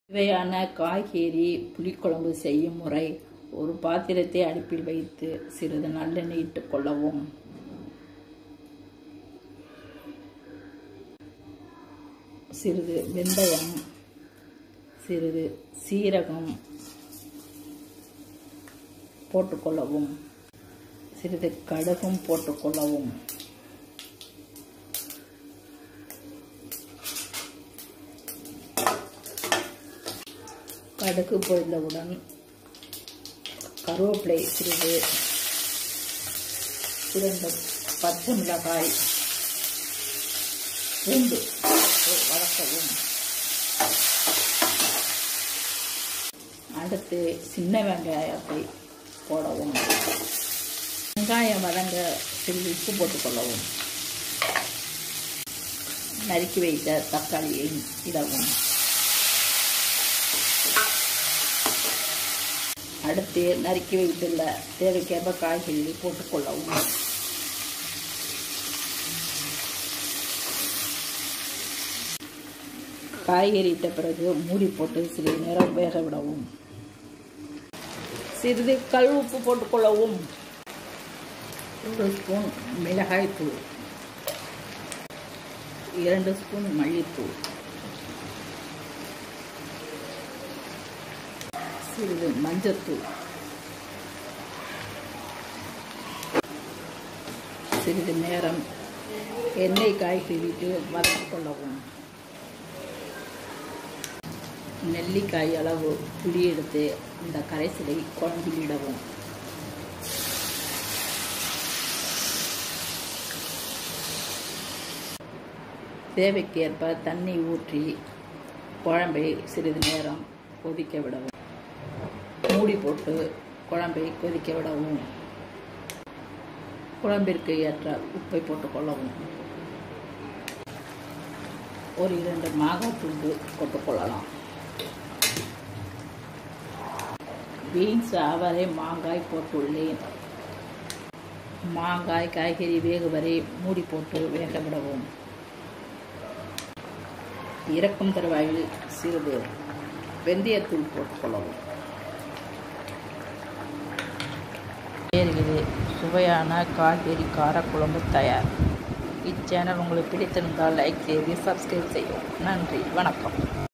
சுவையான காய்கறி புளிக்குழம்பு செய்யும் முறை ஒரு பாத்திரத்தை அடுப்பில் வைத்து சிறிது நல்லெண்ணெய் இட்டுக் கொள்ளவும் சிறிது வெந்தயம் சிறிது சீரகம் போட்டுக்கொள்ளவும் சிறிது கடுகும் போட்டுக்கொள்ளவும் கடுகு பொரிந்தவுடன் கருவேப்பிலை சிறிது இரண்டு பச்சை மிளகாய் பூண்டு வதக்கவும் அடுத்து சின்ன வெங்காயத்தை போடவும் வெங்காயம் வதங்க சிறிது உப்பு போட்டுக்கொள்ளவும் நறுக்கி வைத்த தக்காளியை இடவும் அடுத்து நறுக்கி வைத்துள்ள தேவைக்கேற்ப காய்கறிகளை போட்டுக்கொள்ளவும் காய்கறி இட்ட பிறகு மூடி போட்டு சிறிது நேரம் வேக விடவும் சிறிது கல் உப்பு போட்டுக்கொள்ளவும் ஒரு ஸ்பூன் மிளகாய் தூள் இரண்டு ஸ்பூன் மல்லித்தூள் சிறிது மஞ்சத்தூள் சிறிது நேரம் எண்ணெய் காய்கறிட்டு வதக்கிக் கொள்ளவும் நெல்லிக்காய் அளவு புளி எடுத்து இந்த கரைசலை குழம்பில் இடவும் தேவைக்கேற்ப தண்ணி ஊற்றி குழம்பை சிறிது நேரம் கொதிக்க விடவும் மூடி போட்டு குழம்பை கொதிக்க விடவும் குழம்பிற்கு ஏற்ற உப்பை போட்டுக்கொள்ளவும் ஒரு இரண்டு மாங்காய் துண்டு போட்டுக்கொள்ளலாம் பீன்ஸ் அவரை மாங்காய் போட்டுள்ளேன் மாங்காய் காய்கறி வேக வரை மூடி போட்டு வேக விடவும் இறக்கும் தருவாயில் சிறிது வெந்தயத்தூள் போட்டுக்கொள்ளவும் நேர்களே சுவையான காய்கறி காரக்குழம்பு தயார் இச்சேனல் உங்களுக்கு பிடித்திருந்தால் லைக் செய்து சப்ஸ்கிரைப் செய்யவும் நன்றி வணக்கம்